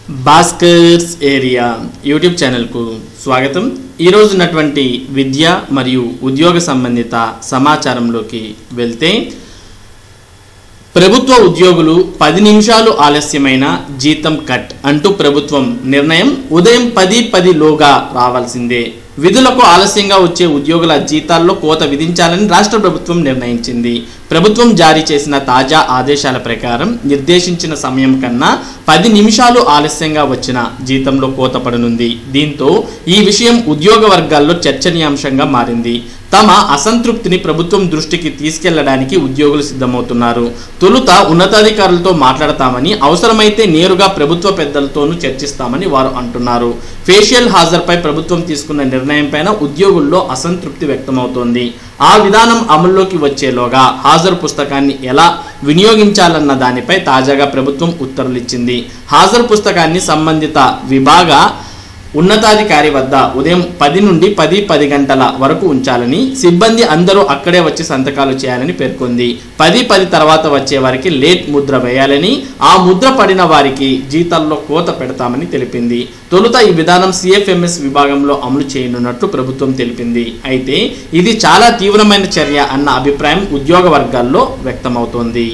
Bhaskar's area YouTube ఛానల్కు స్వాగతం ఈరోజు ఉన్నటువంటి విద్య మరియు ఉద్యోగ సంబంధిత సమాచారంలోకి వెళ్తే ప్రభుత్వ ఉద్యోగులు పది నిమిషాలు ఆలస్యమైన జీతం కట్ అంటూ ప్రభుత్వం నిర్ణయం ఉదయం పది పది లోగా రావాల్సిందే విధులకు ఆలస్యంగా వచ్చే ఉద్యోగుల జీతాల్లో కోత విధించాలని రాష్ట్ర ప్రభుత్వం నిర్ణయించింది ప్రభుత్వం జారీ చేసిన తాజా ఆదేశాల ప్రకారం నిర్దేశించిన సమయం కన్నా పది నిమిషాలు ఆలస్యంగా వచ్చిన జీతంలో కోత పడనుంది దీంతో ఈ విషయం ఉద్యోగ వర్గాల్లో చర్చనీయాంశంగా మారింది తమ అసంతృప్తిని ప్రభుత్వం దృష్టికి తీసుకెళ్లడానికి ఉద్యోగులు సిద్ధమవుతున్నారు తొలుత ఉన్నతాధికారులతో మాట్లాడతామని అవసరమైతే నేరుగా ప్రభుత్వ పెద్దలతోనూ చర్చిస్తామని వారు అంటున్నారు ఫేషియల్ హాజరుపై ప్రభుత్వం తీసుకున్న నిర్ణయంపైన ఉద్యోగుల్లో అసంతృప్తి వ్యక్తమవుతోంది ఆ విధానం అమల్లోకి వచ్చేలోగా హాజరు పుస్తకాన్ని ఎలా వినియోగించాలన్న దానిపై తాజాగా ప్రభుత్వం ఉత్తర్వులు ఇచ్చింది హాజరు పుస్తకాన్ని సంబంధిత విభాగ ఉన్నతాధికారి వద్ద ఉదయం పది నుండి పది పది గంటల వరకు ఉంచాలని సిబ్బంది అందరూ అక్కడే వచ్చి సంతకాలు చేయాలని పేర్కొంది పది పది తర్వాత వచ్చే వారికి లేట్ ముద్ర వేయాలని ఆ ముద్ర పడిన వారికి జీతాల్లో కోత పెడతామని తెలిపింది తొలుత ఈ విధానం సిఎఫ్ఎంఎస్ విభాగంలో అమలు చేయనున్నట్లు ప్రభుత్వం తెలిపింది అయితే ఇది చాలా తీవ్రమైన చర్య అన్న అభిప్రాయం ఉద్యోగ వర్గాల్లో వ్యక్తమవుతోంది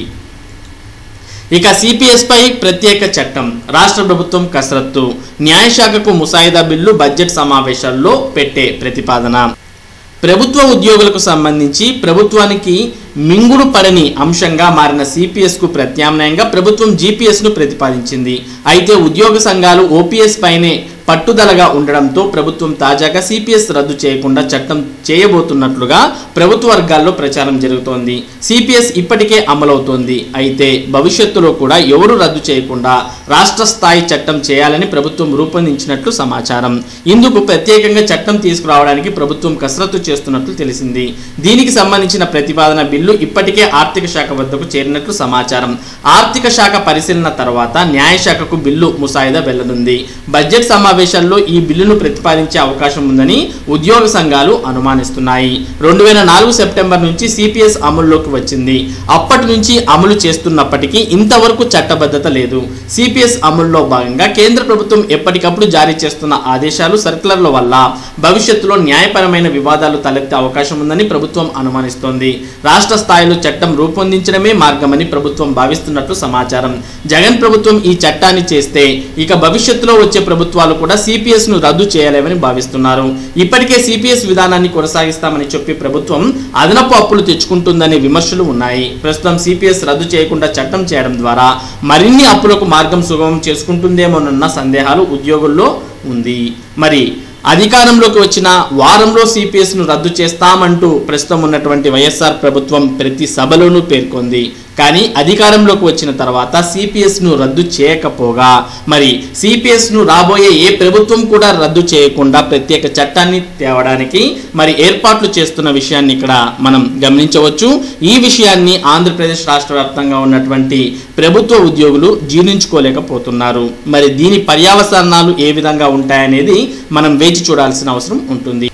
ఇక సిపిఎస్ పై ప్రత్యేక చట్టం రాష్ట్ర ప్రభుత్వం కసరత్తు న్యాయశాఖకు ముసాయిదా బిల్లు బడ్జెట్ సమావేశాల్లో పెట్టే ప్రతిపాదన ప్రభుత్వ ఉద్యోగులకు సంబంధించి ప్రభుత్వానికి మింగుడు పడని అంశంగా మారిన సిపిఎస్కు ప్రత్యామ్నాయంగా ప్రభుత్వం జీపీఎస్ను ప్రతిపాదించింది అయితే ఉద్యోగ సంఘాలు ఓపీఎస్ పైనే పట్టుదలగా ఉండడంతో ప్రభుత్వం తాజాగా సిపిఎస్ రద్దు చేయకుండా చట్టం చేయబోతున్నట్లుగా ప్రభుత్వ వర్గాల్లో ప్రచారం జరుగుతోంది సిపిఎస్ ఇప్పటికే అమలవుతోంది అయితే భవిష్యత్తులో కూడా ఎవరు రద్దు చేయకుండా రాష్ట్ర స్థాయి చట్టం చేయాలని ప్రభుత్వం రూపొందించినట్లు సమాచారం ఇందుకు ప్రత్యేకంగా చట్టం తీసుకురావడానికి ప్రభుత్వం కసరత్తు చేస్తున్నట్లు తెలిసింది దీనికి సంబంధించిన ప్రతిపాదన బిల్లు ఇప్పటికే ఆర్థిక శాఖ వద్దకు చేరినట్లు సమాచారం ఆర్థిక శాఖ పరిశీలన తర్వాత న్యాయశాఖకు బిల్లు ముసాయిదా వెళ్లనుంది బడ్జెట్ సమావేశాల్లో ఈ బిల్లును ప్రతిపాదించే అవకాశం ఉందని ఉద్యోగ సంఘాలు అనుమానిస్తున్నాయి రెండు వేల నాలుగు సెప్టెంబర్ నుంచి సిపిఎస్ అమల్లోకి వచ్చింది అప్పటి నుంచి అమలు చేస్తున్నప్పటికీ ఇంతవరకు చట్టబద్ధత లేదు సిపిఎస్ అమలులో భాగంగా కేంద్ర ప్రభుత్వం ఎప్పటికప్పుడు జారీ చేస్తున్న ఆదేశాలు సర్కులర్ల వల్ల భవిష్యత్తులో న్యాయపరమైన వివాదాలు తలెత్తే అవకాశం ఉందని ప్రభుత్వం అనుమానిస్తోంది రాష్ట్ర స్థాయిలో చట్టం రూపొందించడమే మార్గమని ప్రభుత్వం భావిస్తున్నట్లు సమాచారం జగన్ ప్రభుత్వం ఈ చట్టాన్ని చేస్తే ఇక భవిష్యత్తులో వచ్చే ప్రభుత్వాలు కూడా సిపిఎస్ ను రద్దు చేయలేమని భావిస్తున్నారు ఇప్పటికే సిపిఎస్ విధానాన్ని కొనసాగిస్తామని చెప్పి ప్రభుత్వం అదనపు అప్పులు తెచ్చుకుంటుందనే విమర్శలు ఉన్నాయి ప్రస్తుతం సిపిఎస్ రద్దు చేయకుండా చట్టం చేయడం ద్వారా మరిన్ని అప్పులకు మార్గం సుగమం చేసుకుంటుందేమోనన్న సందేహాలు ఉద్యోగుల్లో ఉంది మరి అధికారంలోకి వచ్చిన వారంలో సిపిఎస్ ను రద్దు చేస్తామంటూ ప్రస్తుతం ఉన్నటువంటి వైఎస్ఆర్ ప్రభుత్వం ప్రతి సభలోనూ పేర్కొంది కానీ అధికారంలోకి వచ్చిన తర్వాత సిపిఎస్ ను రద్దు చేయకపోగా మరి సిపిఎస్ ను రాబోయే ఏ ప్రభుత్వం కూడా రద్దు చేయకుండా ప్రత్యేక చట్టాన్ని తేవడానికి మరి ఏర్పాట్లు చేస్తున్న విషయాన్ని ఇక్కడ మనం గమనించవచ్చు ఈ విషయాన్ని ఆంధ్రప్రదేశ్ రాష్ట్ర వ్యాప్తంగా ఉన్నటువంటి ప్రభుత్వ ఉద్యోగులు జీర్ణించుకోలేకపోతున్నారు మరి దీని పర్యావసరణాలు ఏ విధంగా ఉంటాయనేది మనం వేచి చూడాల్సిన అవసరం ఉంటుంది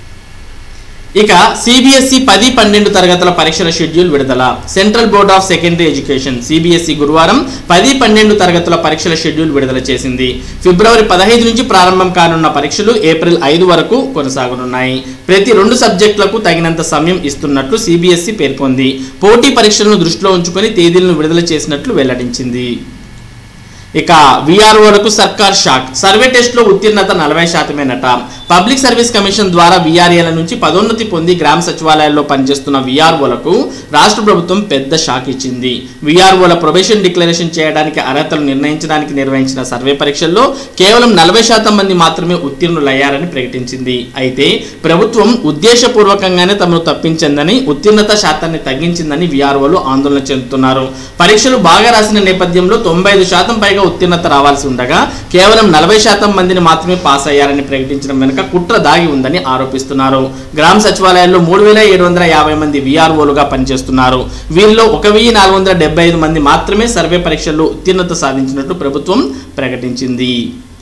ఇక సిబిఎస్ఈ పది పన్నెండు తరగతుల పరీక్షల షెడ్యూల్ విడుదల Central Board of Secondary Education CBSE గురువారం పది పన్నెండు తరగతుల పరీక్షల షెడ్యూల్ విడుదల చేసింది ఫిబ్రవరి పదహైదు నుంచి ప్రారంభం కానున్న పరీక్షలు ఏప్రిల్ ఐదు వరకు కొనసాగనున్నాయి ప్రతి రెండు సబ్జెక్టులకు తగినంత సమయం ఇస్తున్నట్లు సిబిఎస్ఈ పేర్కొంది పోటీ పరీక్షలను దృష్టిలో ఉంచుకొని తేదీలను విడుదల చేసినట్లు వెల్లడించింది ఇక విఆర్ఓలకు సర్కార్ షాక్ సర్వే టెస్ట్లో ఉత్తీర్ణత నలభై శాతమేనట పబ్లిక్ సర్వీస్ కమిషన్ ద్వారా విఆర్ఏల నుంచి పదోన్నతి పొంది గ్రామ సచివాలయాల్లో పనిచేస్తున్న విఆర్ఓలకు రాష్ట్ర ప్రభుత్వం పెద్ద షాక్ ఇచ్చింది విఆర్ఓల ప్రొబేషన్ డిక్లరేషన్ చేయడానికి అర్హతలు నిర్ణయించడానికి నిర్వహించిన సర్వే పరీక్షల్లో కేవలం నలభై శాతం మంది మాత్రమే ఉత్తీర్ణులయ్యారని ప్రకటించింది అయితే ప్రభుత్వం ఉద్దేశపూర్వకంగానే తమను తప్పించిందని ఉత్తీర్ణత శాతాన్ని తగ్గించిందని విఆర్ఓలు ఆందోళన చెందుతున్నారు పరీక్షలు బాగా రాసిన నేపథ్యంలో తొంభై ఐదు శాతం పైగా ఉత్తీర్ణత రావాల్సి ఉండగా కేవలం నలభై శాతం మందిని మాత్రమే పాస్ అయ్యారని ప్రకటించడం వెనుక కుట్ర దాగి ఉందని ఆరోపిస్తున్నారు గ్రామ సచివాలయాల్లో మూడు వేల ఏడు వందల యాభై మంది విఆర్ఓలుగా పనిచేస్తున్నారు వీరిలో ఒక వెయ్యి నాలుగు వందల డెబ్బై ఐదు మంది మాత్రమే సర్వే పరీక్షల్లో ఉత్తీర్ణత సాధించినట్లు ప్రభుత్వం ప్రకటించింది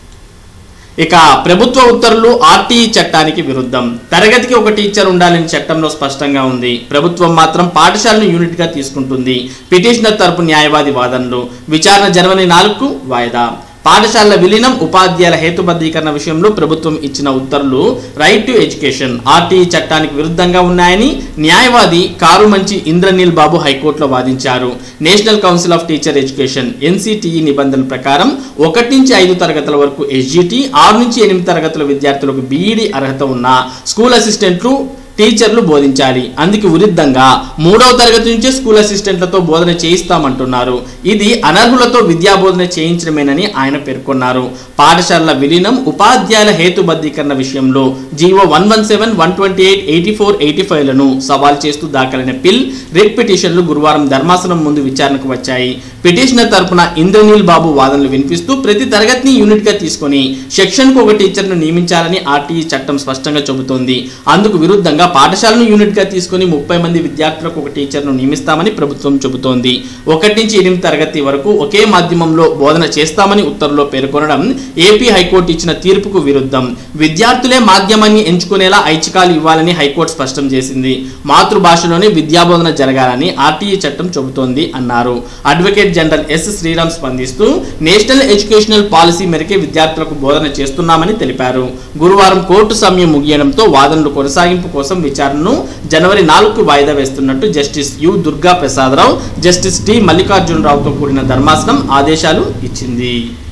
ఇక ప్రభుత్వ ఉత్తర్వులు ఆర్టీఈ చట్టానికి విరుద్ధం తరగతికి ఒక టీచర్ ఉండాలని చట్టంలో స్పష్టంగా ఉంది ప్రభుత్వం మాత్రం పాఠశాలను యూనిట్ గా తీసుకుంటుంది పిటిషనర్ తరపు న్యాయవాది వాదనలు విచారణ జనవరి నాలుగుకు వాయిదా పాఠశాలల విలీనం ఉపాధ్యాయుల హేతుబద్ధీకరణ విషయంలో ప్రభుత్వం ఇచ్చిన ఉత్తర్వులు రైట్ టు ఎడ్యుకేషన్ ఆర్టీఈ చట్టానికి విరుద్ధంగా ఉన్నాయని న్యాయవాది కారుమంచి ఇంద్రనీల్ బాబు హైకోర్టులో వాదించారు National Council of Teacher Education NCTE నిబంధనల ప్రకారం ఒకటి నుంచి ఐదు తరగతుల వరకు ఎస్జిటి ఆరు నుంచి ఎనిమిది తరగతుల విద్యార్థులకు బీఈడి అర్హత ఉన్న స్కూల్ అసిస్టెంట్లు టీచర్లు బోధించాలి అందుకు విరుద్ధంగా మూడవ తరగతి నుంచే స్కూల్ అసిస్టెంట్లతో బోధన చేయిస్తామంటున్నారు ఇది అనర్హులతో విద్యా బోధన చేయించడమేనని ఆయన పేర్కొన్నారు పాఠశాలల విలీనం ఉపాధ్యాయుల హేతుబద్ధీకరణ విషయంలో GO one one seven one twenty eight eighty four eighty ఫైవ్లను సవాల్ చేస్తూ దాఖలైన పిల్ రిట్ పిటిషన్లు గురువారం ధర్మాసనం ముందు విచారణకు వచ్చాయి పిటిషనర్ తరపున ఇంద్రనీల్ బాబు వాదనలు వినిపిస్తూ ప్రతి తరగతిని యూనిట్ గా తీసుకొని సెక్షన్ కు ఒక టీచర్ను నియమించాలని ఆర్టీఈ చట్టం స్పష్టంగా చెబుతోంది అందుకు విరుద్ధంగా పాఠశాలను యూనిట్ గా తీసుకొని ముప్పై మంది విద్యార్థులకు ఒక టీచర్ను నియమిస్తామని ప్రభుత్వం చెబుతోంది ఒకటి నుంచి ఎనిమిది తరగతి వరకు ఒకే మాధ్యమంలో బోధన చేస్తామని ఉత్తర్వులో పేర్కొనడం ఏపీ హైకోర్టు ఇచ్చిన తీర్పుకు విరుద్ధం విద్యార్థులే మాధ్యమాన్ని ఎంచుకునేలా ఐచ్ఛికాలు ఇవ్వాలని హైకోర్టు స్పష్టం చేసింది మాతృభాషలోనే విద్యాబోధన జరగాలని ఆర్టీఈ చట్టం చెబుతోంది అన్నారు అడ్వకేట్ జనరల్ ఎస్ శ్రీరామ్ స్పందిస్తూ నేషనల్ ఎడ్యుకేషనల్ పాలసీ మేరకే విద్యార్థులకు బోధన చేస్తున్నామని తెలిపారు గురువారం కోర్టు సమయం ముగియడంతో వాదనలు కొనసాగింపు కోసం విచారణను జనవరి నాలుగుకు వాయిదా వేస్తున్నట్టు justice U Durga Prasadarao justice T మల్లికార్జునరావుతో కూడిన ధర్మాసనం ఆదేశాలు ఇచ్చింది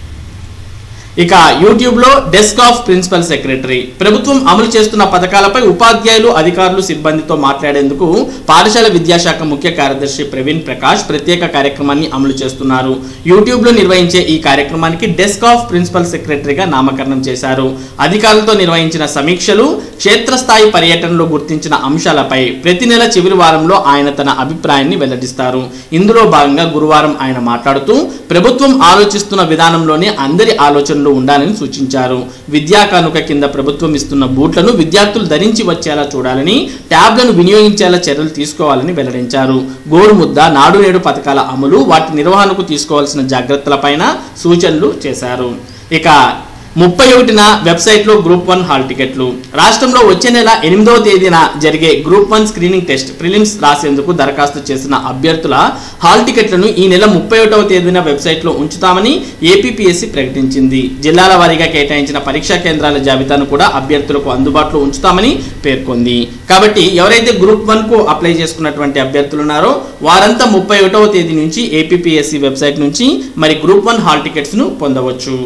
ఇక యూట్యూబ్ లో డెస్క్ ఆఫ్ ప్రిన్సిపల్ సెక్రటరీ ప్రభుత్వం అమలు చేస్తున్న పథకాలపై ఉపాధ్యాయులు అధికారులు సిబ్బందితో మాట్లాడేందుకు పాఠశాల విద్యాశాఖ ముఖ్య కార్యదర్శి ప్రవీణ్ ప్రకాష్ ప్రత్యేక కార్యక్రమాన్ని అమలు చేస్తున్నారు యూట్యూబ్ లో నిర్వహించే ఈ కార్యక్రమానికి డెస్క్ ఆఫ్ ప్రిన్సిపల్ సెక్రటరీగా నామకరణం చేశారు అధికారులతో నిర్వహించిన సమీక్షలు క్షేత్రస్థాయి పర్యటనలో గుర్తించిన అంశాలపై ప్రతి నెల చివరి వారంలో ఆయన తన అభిప్రాయాన్ని వెల్లడిస్తారు ఇందులో భాగంగా గురువారం ఆయన మాట్లాడుతూ ప్రభుత్వం ఆలోచిస్తున్న విధానంలోనే అందరి ఆలోచనలు ఉండాలని సూచించారు విద్యా కానుక కింద ప్రభుత్వం ఇస్తున్న బూట్లను విద్యార్థులు ధరించి వచ్చేలా చూడాలని ట్యాబ్లను వినియోగించేలా చర్యలు తీసుకోవాలని వెల్లడించారు గోరుముద్ద నాడు నేడు పథకాల అమలు వాటి నిర్వహణకు తీసుకోవాల్సిన జాగ్రత్తలపైన సూచనలు చేశారు ఇక ముప్పై ఒకటిన వెబ్సైట్లో గ్రూప్ వన్ హాల్ టికెట్లు రాష్ట్రంలో వచ్చే నెల ఎనిమిదవ తేదీన జరిగే group one screening test prelims రాసేందుకు దరఖాస్తు చేసిన అభ్యర్థుల హాల్ టికెట్లను ఈ నెల ముప్పై ఒకటవ తేదీన వెబ్సైట్లో ఉంచుతామని ఏపీపీఎస్సీ ప్రకటించింది జిల్లాల వారీగా కేటాయించిన పరీక్షా కేంద్రాల జాబితాను కూడా అభ్యర్థులకు అందుబాటులో ఉంచుతామని పేర్కొంది కాబట్టి ఎవరైతే గ్రూప్ వన్ కు అప్లై చేసుకున్నటువంటి అభ్యర్థులు ఉన్నారో వారంతా ముప్పై ఒకటవ తేదీ నుంచి ఏపీపీఎస్సీ వెబ్సైట్ నుంచి మరి గ్రూప్ వన్ హాల్ టికెట్స్ ను పొందవచ్చు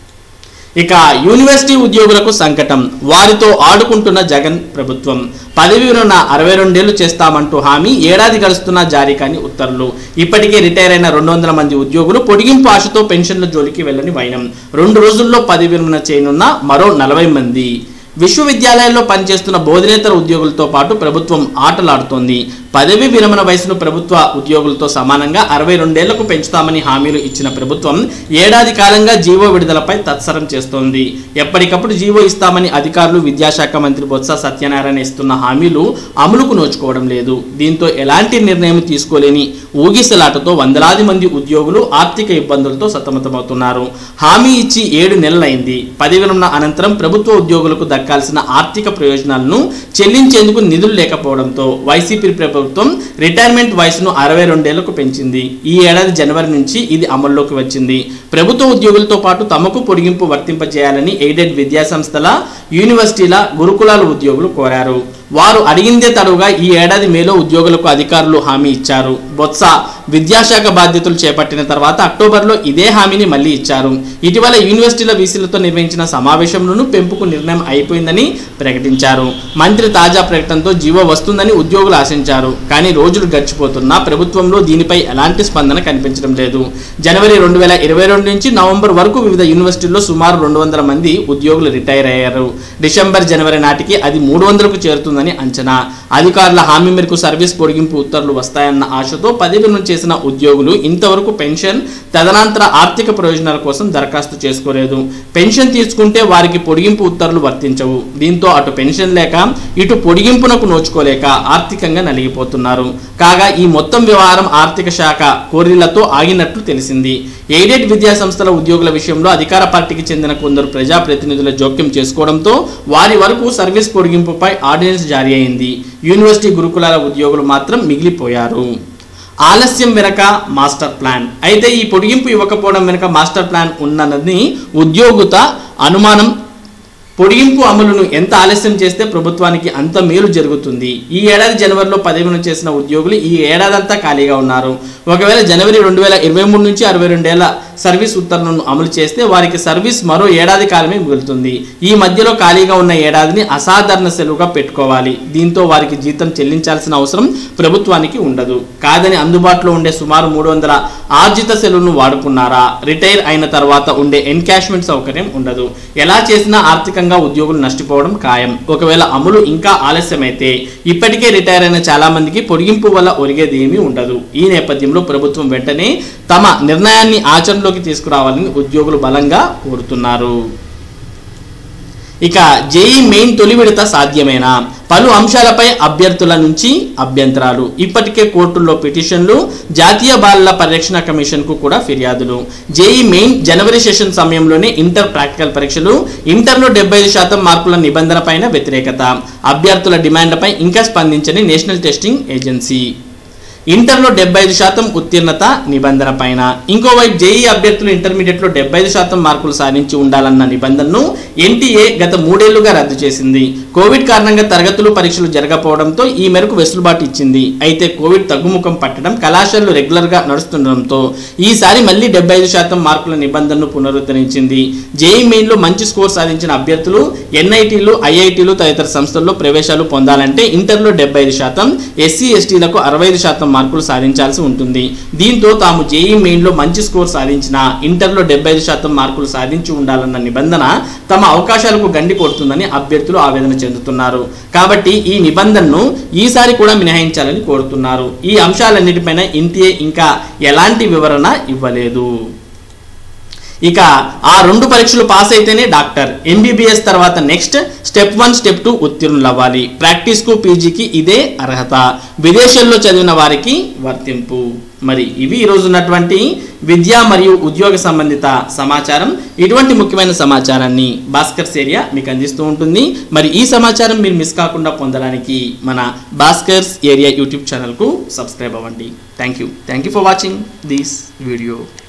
ఇక యూనివర్సిటీ ఉద్యోగులకు సంకటం వారితో ఆడుకుంటున్న జగన్ ప్రభుత్వం పదవి విరమణ అరవై రెండేళ్లు చేస్తామంటూ హామీ ఏడాది గడుస్తున్న జారీ కాని ఉత్తర్వులు ఇప్పటికే రిటైర్ అయిన రెండు వందల మంది ఉద్యోగులు పొడిగింపు ఆశతో పెన్షన్ల జోలికి వెళ్ళని వైనం రెండు రోజుల్లో పదవి విరమణ చేయనున్న మరో నలభై మంది విశ్వవిద్యాలయాల్లో పనిచేస్తున్న బోధనేతర ఉద్యోగులతో పాటు ప్రభుత్వం ఆటలాడుతోంది పదవి విరమణ వయసును ప్రభుత్వ ఉద్యోగులతో సమానంగా అరవై రెండేళ్లకు పెంచుతామని హామీలు ఇచ్చిన ప్రభుత్వం ఏడాది కాలంగా జీవో విడుదలపై తత్సరం చేస్తోంది ఎప్పటికప్పుడు జీవో ఇస్తామని అధికారులు విద్యాశాఖ మంత్రి బొత్స సత్యనారాయణ ఇస్తున్న హామీలు అమలుకు నోచుకోవడం లేదు దీంతో ఎలాంటి నిర్ణయం తీసుకోలేని ఊగిసలాటతో వందలాది మంది ఉద్యోగులు ఆర్థిక ఇబ్బందులతో సతమతమవుతున్నారు హామీ ఇచ్చి ఏడు నెలలైంది పదవి విరమణ అనంతరం ప్రభుత్వ ఉద్యోగులకు దక్కాల్సిన ఆర్థిక ప్రయోజనాలను చెల్లించేందుకు నిధులు లేకపోవడంతో వైసీపీ ప్రభుత్వం రిటైర్మెంట్ వయసును అరవై రెండేళ్లకు పెంచింది ఈ ఏడాది జనవరి నుంచి ఇది అమల్లోకి వచ్చింది ప్రభుత్వ ఉద్యోగులతో పాటు తమకు పొడిగింపు వర్తింపజేయాలని ఎయిడెడ్ విద్యాసంస్థల యూనివర్సిటీల గురుకులాల ఉద్యోగులు కోరారు వారు అడిగిందే తడుగా ఈ ఏడాది మేలో ఉద్యోగులకు అధికారులు హామీ ఇచ్చారు బొత్స విద్యాశాఖ బాధ్యతలు చేపట్టిన తర్వాత అక్టోబర్లో ఇదే హామీని మళ్ళీ ఇచ్చారు ఇటీవల యూనివర్సిటీల వీసీలతో నిర్వహించిన సమావేశంలోనూ పెంపుకు నిర్ణయం అయిపోయిందని ప్రకటించారు మంత్రి తాజా ప్రకటనతో జీవో వస్తుందని ఉద్యోగులు ఆశించారు కానీ రోజులు గడిచిపోతున్నా ప్రభుత్వంలో దీనిపై ఎలాంటి స్పందన కనిపించడం లేదు జనవరి రెండు వేల ఇరవై రెండు నుంచి నవంబర్ వరకు వివిధ యూనివర్సిటీల్లో సుమారు రెండు వందల మంది ఉద్యోగులు రిటైర్ అయ్యారు డిసెంబర్ జనవరి నాటికి అది మూడు వందలకు చేరుతుందని అంచనా అధికారుల హామీ మేరకు సర్వీస్ పొడిగింపు ఉత్తర్వులు వస్తాయన్న ఆశతో పదవి విరమణ చేసిన ఉద్యోగులు ఇంతవరకు పెన్షన్ తదనంతర ఆర్థిక ప్రయోజనాల కోసం దరఖాస్తు చేసుకోలేదు పెన్షన్ తీసుకుంటే వారికి పొడిగింపు ఉత్తర్వులు వర్తించవు దీంతో అటు పెన్షన్ లేక ఇటు పొడిగింపునకు నోచుకోలేక ఆర్థికంగా నలిగిపోతున్నారు కాగా ఈ మొత్తం వ్యవహారం ఆర్థిక శాఖ కోరిళ్లతో ఆగినట్లు తెలిసింది ఎయిడెడ్ విద్యా సంస్థల ఉద్యోగుల విషయంలో అధికార పార్టీకి చెందిన కొందరు ప్రజాప్రతినిధుల జోక్యం చేసుకోవడంతో వారి వరకు సర్వీస్ పొడిగింపుపై ఆర్డినెన్స్ జారీ అయింది యూనివర్సిటీ గురుకులాల ఉద్యోగులు మాత్రం మిగిలిపోయారు ఆలస్యం వెనక మాస్టర్ ప్లాన్ అయితే ఈ పొడిగింపు ఇవ్వకపోవడం వెనక మాస్టర్ ప్లాన్ ఉన్నదని ఉద్యోగుత అనుమానం పొడిగింపు అమలును ఎంత ఆలస్యం చేస్తే ప్రభుత్వానికి అంత మేలు జరుగుతుంది ఈ ఏడాది జనవరిలో పదవిన చేసిన ఉద్యోగులు ఈ ఏడాదంతా ఖాళీగా ఉన్నారు ఒకవేళ జనవరి రెండు వేల ఇరవై మూడు నుంచి అరవై రెండేళ్ల సర్వీస్ ఉత్తర్వులను అమలు చేస్తే వారికి సర్వీస్ మరో ఏడాది కాలమే మిగులుతుంది ఈ మధ్యలో ఖాళీగా ఉన్న ఏడాదిని అసాధారణ సెలవుగా పెట్టుకోవాలి దీంతో వారికి జీతం చెల్లించాల్సిన అవసరం ప్రభుత్వానికి ఉండదు కాదని అందుబాటులో ఉండే సుమారు మూడు వందల ఆర్జిత సెలవును వాడుకున్నారా రిటైర్ అయిన తర్వాత ఉండే ఎన్కాష్మెంట్ సౌకర్యం ఉండదు ఎలా చేసినా ఆర్థికంగా ఉద్యోగులు నష్టపోవడం ఖాయం ఒకవేళ అమలు ఇంకా ఆలస్యమైతే ఇప్పటికే రిటైర్ అయిన చాలా మందికి పొడిగింపు వల్ల ఒరిగేది ఏమీ ఉండదు ఈ నేపథ్యంలో ప్రభుత్వం వెంటనే తమ నిర్ణయాన్ని ఆచరణలోకి తీసుకురావాలని ఉద్యోగులు బలంగా కోరుతున్నారు ఇక జేఈ మెయిన్ తొలి విడత సాధ్యమేనా పలు అంశాలపై అభ్యర్థుల నుంచి అభ్యంతరాలు ఇప్పటికే కోర్టుల్లో పిటిషన్లు జాతీయ బాలల పరిరక్షణ కమిషన్కు కూడా ఫిర్యాదులు జేఈ మెయిన్ జనవరి సెషన్ సమయంలోనే ఇంటర్ ప్రాక్టికల్ పరీక్షలు ఇంటర్లో డెబ్బై ఐదు శాతం మార్కుల నిబంధన పైన వ్యతిరేకత అభ్యర్థుల డిమాండ్లపై ఇంకా స్పందించని నేషనల్ టెస్టింగ్ ఏజెన్సీ ఇంటర్లో డెబ్బై ఐదు శాతం ఉత్తీర్ణత నిబంధన పైన ఇంకోవైపు జేఈ అభ్యర్థులు ఇంటర్మీడియట్లో డెబ్బై ఐదు శాతం మార్కులు సాధించి ఉండాలన్న నిబంధనను ఎన్టీఏ గత మూడేళ్లుగా రద్దు చేసింది కోవిడ్ కారణంగా తరగతులు పరీక్షలు జరగకపోవడంతో ఈ మేరకు వెసులుబాటు ఇచ్చింది అయితే కోవిడ్ తగ్గుముఖం పట్టడం కళాశాలలు రెగ్యులర్గా నడుస్తుండడంతో ఈసారి మళ్ళీ డెబ్బై ఐదు శాతం మార్కుల నిబంధనను పునరుద్ధరించింది జేఈ మెయిన్లో మంచి స్కోర్ సాధించిన అభ్యర్థులు ఎన్ఐటీలు ఐఐటీలు తదితర సంస్థల్లో ప్రవేశాలు పొందాలంటే ఇంటర్లో డెబ్బై ఐదు శాతం ఎస్సీ ఎస్టీలకు అరవై ఐదు శాతం మార్కులు సాధించాల్సి ఉంటుంది దీంతో తాము జేఈ మెయిన్లో మంచి స్కోర్ సాధించిన ఇంటర్లో డెబ్బై ఐదు శాతం మార్కులు సాధించి ఉండాలన్న నిబంధన తమ అవకాశాలకు గండి కొడుతుందని అభ్యర్థులు ఆవేదన చెందుతున్నారు కాబట్టి ఈ నిబంధనను ఈసారి కూడా మినహాయించాలని కోరుతున్నారు ఈ అంశాలన్నిటిపైన ఎన్టీఏ ఇంకా ఎలాంటి వివరణ ఇవ్వలేదు ఇక ఆ రెండు పరీక్షలు పాస్ అయితేనే డాక్టర్ ఎంబీబీఎస్ తర్వాత next step one step two ఉత్తీర్ణులు అవ్వాలి ప్రాక్టీస్కు పీజీకి ఇదే అర్హత విదేశాల్లో చదివిన వారికి వర్తింపు మరి ఇవి ఈరోజు ఉన్నటువంటి విద్య మరియు ఉద్యోగ సంబంధిత సమాచారం ఇటువంటి ముఖ్యమైన సమాచారాన్ని భాస్కర్స్ ఏరియా మీకు అందిస్తూ ఉంటుంది మరి ఈ సమాచారం మీరు మిస్ కాకుండా పొందడానికి మన భాస్కర్స్ ఏరియా యూట్యూబ్ ఛానల్కు సబ్స్క్రైబ్ అవ్వండి thank you thank you for watching this video